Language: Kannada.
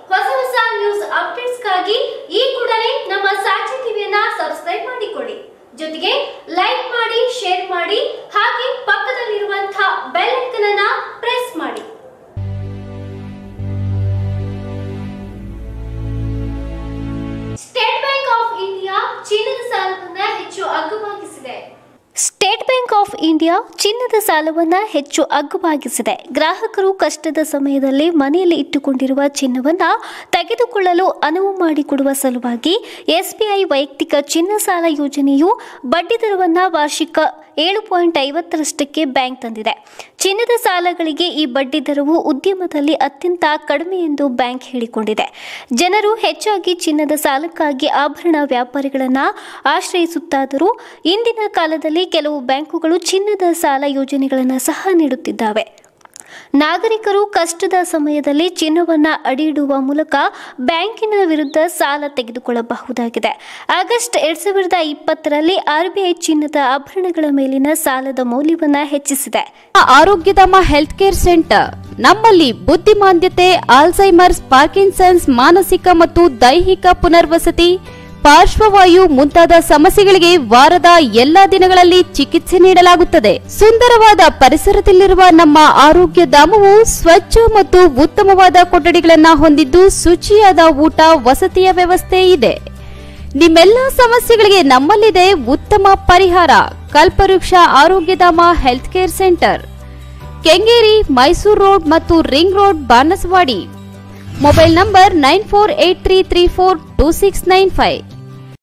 ಹೊಸ ಹೊಸ ನ್ಯೂಸ್ ಅಪ್ಡೇಟ್ಸ್ಗಾಗಿ ಈ ಕೂಡಲೇ ನಮ್ಮ ಸಾಕ್ಷಿ ಟಿವಿಯನ್ನ ಸಬ್ಸ್ಕ್ರೈಬ್ ಮಾಡಿಕೊಳ್ಳಿ ಜೊತೆಗೆ ಲೈಕ್ ಮಾಡಿ ಶೇರ್ ಮಾಡಿ ಹಾಗೆ ಪಕ್ಕದಲ್ಲಿರುವಂತಹ ಬೆಲ್ ಐಕನ್ ಅನ್ನ ಪ್ರೆಸ್ ಮಾಡಿ ಸ್ಟೇಟ್ ಬ್ಯಾಂಕ್ ಆಫ್ ಇಂಡಿಯಾ ಚೀನಾದ ಸಾಲವನ್ನ ಹೆಚ್ಚು ಅಗ್ಗವಾಗಿಸಿದೆ ಸ್ಟೇಟ್ ಬ್ಯಾಂಕ್ ಆಫ್ ಇಂಡಿಯಾ ಚಿನ್ನದ ಸಾಲವನ್ನ ಹೆಚ್ಚು ಅಗ್ಗವಾಗಿಸಿದೆ ಗ್ರಾಹಕರು ಕಷ್ಟದ ಸಮಯದಲ್ಲಿ ಮನೆಯಲ್ಲಿ ಇಟ್ಟುಕೊಂಡಿರುವ ಚಿನ್ನವನ್ನ ತೆಗೆದುಕೊಳ್ಳಲು ಅನುವು ಮಾಡಿಕೊಡುವ ಸಲುವಾಗಿ ಎಸ್ಬಿಐ ವೈಯಕ್ತಿಕ ಚಿನ್ನ ಸಾಲ ಯೋಜನೆಯು ಬಡ್ಡಿ ದರವನ್ನ ವಾರ್ಷಿಕ ಏಳು ಪಾಯಿಂಟ್ ಐವತ್ತರಷ್ಟಕ್ಕೆ ಬ್ಯಾಂಕ್ ತಂದಿದೆ ಚಿನ್ನದ ಸಾಲಗಳಿಗೆ ಈ ಬಡ್ಡಿ ದರವು ಉದ್ಯಮದಲ್ಲಿ ಅತ್ಯಂತ ಕಡಿಮೆ ಎಂದು ಬ್ಯಾಂಕ್ ಹೇಳಿಕೊಂಡಿದೆ ಜನರು ಹೆಚ್ಚಾಗಿ ಚಿನ್ನದ ಸಾಲಕ್ಕಾಗಿ ಆಭರಣ ವ್ಯಾಪಾರಿಗಳನ್ನು ಆಶ್ರಯಿಸುತ್ತಾದರೂ ಇಂದಿನ ಕಾಲದಲ್ಲಿ ಕೆಲವು ಬ್ಯಾಂಕುಗಳು ಚಿನ್ನದ ಸಾಲ ಯೋಜನೆಗಳನ್ನು ಸಹ ನೀಡುತ್ತಿದ್ದಾವೆ ನಾಗರಿಕರು ಕಷ್ಟದ ಸಮಯದಲ್ಲಿ ಚಿನ್ನವನ್ನ ಅಡಿಯಿಡುವ ಮೂಲಕ ಬ್ಯಾಂಕಿನ ವಿರುದ್ಧ ಸಾಲ ತೆಗೆದುಕೊಳ್ಳಬಹುದಾಗಿದೆ ಆಗಸ್ಟ್ ಎರಡ್ ಸಾವಿರದ ಇಪ್ಪತ್ತರಲ್ಲಿ ಆರ್ಬಿಐ ಚಿನ್ನದ ಆಭರಣಗಳ ಮೇಲಿನ ಸಾಲದ ಮೌಲ್ಯವನ್ನ ಹೆಚ್ಚಿಸಿದೆ ಆರೋಗ್ಯಧಾಮ ಹೆಲ್ತ್ ಕೇರ್ ಸೆಂಟರ್ ನಮ್ಮಲ್ಲಿ ಬುದ್ಧಿಮಾಂದ್ಯತೆ ಆಲ್ಝೈಮರ್ಸ್ ಪಾರ್ಕಿನ್ಸನ್ಸ್ ಮಾನಸಿಕ ಮತ್ತು ದೈಹಿಕ ಪುನರ್ವಸತಿ ಪಾರ್ಶ್ವವಾಯು ಮುಂತಾದ ಸಮಸ್ಯೆಗಳಿಗೆ ವಾರದ ಎಲ್ಲಾ ದಿನಗಳಲ್ಲಿ ಚಿಕಿತ್ಸೆ ನೀಡಲಾಗುತ್ತದೆ ಸುಂದರವಾದ ಪರಿಸರದಲ್ಲಿರುವ ನಮ್ಮ ಆರೋಗ್ಯ ಧಾಮವು ಸ್ವಚ್ಛ ಮತ್ತು ಉತ್ತಮವಾದ ಕೊಠಡಿಗಳನ್ನು ಹೊಂದಿದ್ದು ಶುಚಿಯಾದ ಊಟ ವಸತಿಯ ವ್ಯವಸ್ಥೆ ಇದೆ ನಿಮ್ಮೆಲ್ಲ ಸಮಸ್ಯೆಗಳಿಗೆ ನಮ್ಮಲ್ಲಿದೆ ಉತ್ತಮ ಪರಿಹಾರ Kalpavriksha Arogyadhama health care centre Kengeri Mysore road ಮತ್ತು ring road Banaswadi mobile number nine four eight three three four two six nine five